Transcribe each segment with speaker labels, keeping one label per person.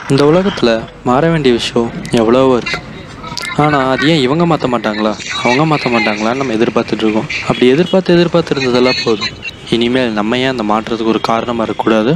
Speaker 1: இந்த உலகத்தில் மாற வேண்டிய விஷயம் எவ்வளவோ இருக்கு ஆனால் அது ஏன் இவங்க மாற்ற மாட்டாங்களா அவங்க மாற்ற மாட்டாங்களான்னு நம்ம எதிர்பார்த்துட்டு இருக்கோம் அப்படி எதிர்பார்த்து எதிர்பார்த்து இருந்ததெல்லாம் போதும் இனிமேல் நம்ம ஏன் அந்த மாற்றத்துக்கு ஒரு காரணமாக இருக்கக்கூடாது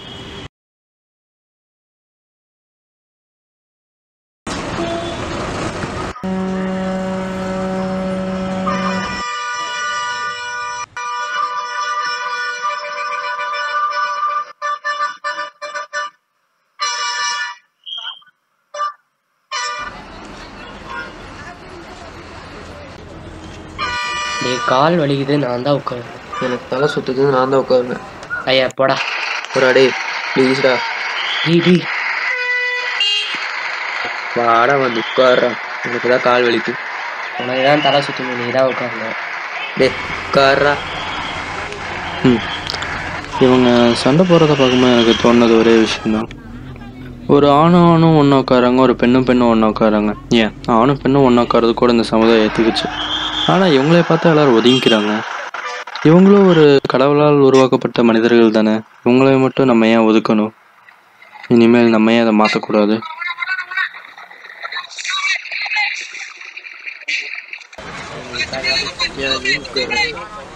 Speaker 2: நீ கால் வலிக்குது நான் தான் உட்காருவேன்
Speaker 3: எனக்கு தலை சுத்துது நான் தான் உட்காருவேன்
Speaker 2: ஐயா போடா
Speaker 3: ஒரு அடே ப்ளீஸ்டா
Speaker 2: டீ டீ
Speaker 3: வாடா வந்து உட்கார்றா எனக்கு தான் கால் வலிக்கு
Speaker 2: உனக்கு தான் தலை சுற்றணும் நீ தான் உட்காரணும்
Speaker 3: டே உட்கார்றா
Speaker 1: ம் இவங்க சண்டை போடுறத பார்க்கும்போது எனக்கு தோணுது ஒரே விஷயம்தான் ஒரு ஆணும் ஆணும் ஒன்றா உட்காராங்க ஒரு பெண்ணும் பெண்ணும் ஒன்றா உட்காராங்க ஏன் ஆணும் பெண்ணும் ஒன்றா உட்காரது கூட இந்த சமுதாயம் ஏற்றுக்குச்சு ஆனால் இவங்களே பார்த்தா எல்லாரும் ஒதுங்கிக்கிறாங்க இவங்களும் ஒரு கடவுளால் உருவாக்கப்பட்ட மனிதர்கள் தானே இவங்களை மட்டும் நம்ம ஏன் ஒதுக்கணும் இனிமேல் நம்ம ஏன் அதை மாற்றக்கூடாது
Speaker 3: ஏன் நீ உட்காரு